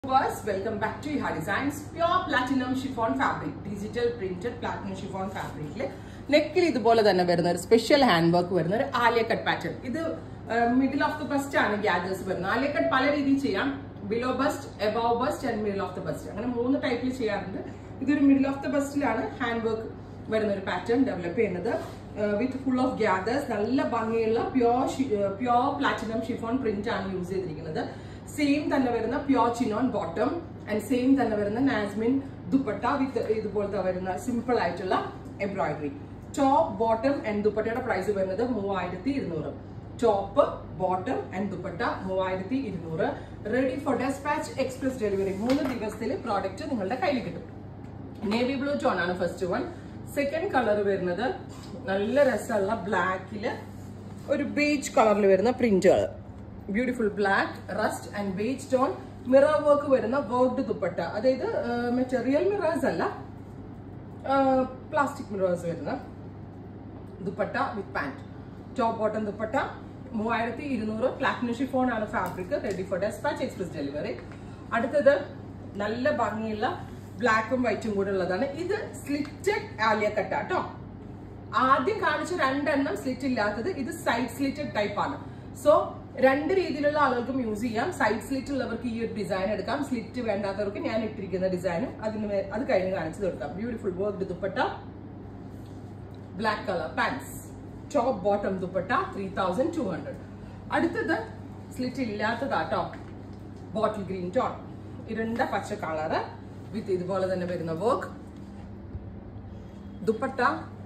viewers, welcome back to Iha Designs. Pure platinum chiffon fabric, digital printed platinum chiffon fabric. നെക്കിൽ ഇതുപോലെ തന്നെ വരുന്ന ഒരു സ്പെഷ്യൽ ഹാൻഡ് വർക്ക് വരുന്ന ഒരു ആലിയ കട്ട് പാറ്റേൺ ഇത് മിഡിൽ ഓഫ് ദ ബസ്റ്റ് ആണ് ഗ്യാദേഴ്സ് വരുന്നത് ആലിയ കട്ട് പല രീതിയിൽ ചെയ്യാം below bust above bust and middle of the bust അങ്ങനെ മൂന്ന് ടൈപ്പിൽ ചെയ്യാറുണ്ട് ഇതൊരു മിഡിൽ ഓഫ് ദ ബസ്റ്റിലാണ് ഹാൻഡ് വർക്ക് വരുന്ന ഒരു പാറ്റേൺ ഡെവലപ്പ് ചെയ്യുന്നത് വിത്ത് ഫുൾ ഓഫ് ഗ്യാദേഴ്സ് നല്ല ഭംഗിയുള്ള pure pure platinum chiffon print ആണ് യൂസ് ചെയ്തിരിക്കുന്നത് സെയിം തന്നെ വരുന്ന pure chinon bottom and same തന്നെ വരുന്ന നാസ്മിൻ ദുപ്പട്ട വിത്ത് ഇതുപോലത്തെ വരുന്ന സിമ്പിൾ ആയിട്ടുള്ള എംബ്രോയിഡറി ടോപ്പ് ബോട്ടം ആൻഡ് ദുപ്പട്ടയുടെ പ്രൈസ് വരുന്നത് മൂവായിരത്തി ഇരുന്നൂറ് ടോപ്പ് ബോട്ടം ആൻഡ് ദുപ്പട്ട മൂവായിരത്തി ഇരുന്നൂറ് ready for despatch express delivery മൂന്ന് ദിവസത്തിൽ പ്രോഡക്റ്റ് നിങ്ങളുടെ കയ്യിൽ കിട്ടും നേവി ബ്ലൂ ടോൺ ആണ് ഫസ്റ്റ് വൺ സെക്കൻഡ് കളർ വരുന്നത് നല്ല രസമുള്ള ബ്ലാക്കില് ഒരു ബേജ് കളറിൽ വരുന്ന പ്രിന്റുകൾ beautiful black rust and beige tone mirror work വരുന്ന വർക്ക്ഡ് ദുപ്പട്ട അതായത് മറ്റേ റിയൽ മിറേഴ്സ് അല്ല പ്ലാസ്റ്റിക് മിറേഴ്സ് വരുന്ന dupatta with pant top bottom dupatta മൂവായിരത്തി ഇരുന്നൂറ് പ്ലാറ്റിനം ഷിഫോൺ ആണ് fabric ready for despatch express delivery അടുത്തത് നല്ല ഭംഗിയുള്ള ബ്ലാക്കും വൈറ്റും കൂടെ ഉള്ളതാണ് ഇത് സ്ലിറ്റഡ് ആലിയ കട്ട കേട്ടോ ആദ്യം കാണിച്ച രണ്ടെണ്ണം സ്ലിറ്റ് ഇല്ലാത്തത് ഇത് സൈഡ് സ്ലിറ്റഡ് ടൈപ്പ് ആണ് സോ രണ്ട് രീതിയിലുള്ള ആളുകൾക്കും യൂസ് ചെയ്യാം സൈഡ് സ്ലിറ്റ് ഉള്ളവർക്ക് ഈ ഒരു ഡിസൈൻ എടുക്കാം സ്ലിറ്റ് വേണ്ടാത്തവർക്ക് ഞാൻ ഇട്ടിരിക്കുന്ന ഡിസൈനും അതിന് മേ- അത് കഴിഞ്ഞ് കാണിച്ചു കൊടുക്കാം beautiful work dupatta black colour pants top bottom dupatta three thousand two hundred അടുത്തത് സ്ലിറ്റ് ഇല്ലാത്തതാട്ടോ ബോട്ടിൽ ഗ്രീൻ ടോൺ ഇരുണ്ട പച്ച കളറ് വിത്ത് ഇതുപോലെ തന്നെ വരുന്ന work dupatta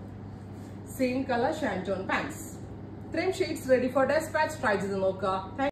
same colour shantoon pants ഇത്രയും shades ready for despatch try ചെയ്ത് നോക്കുക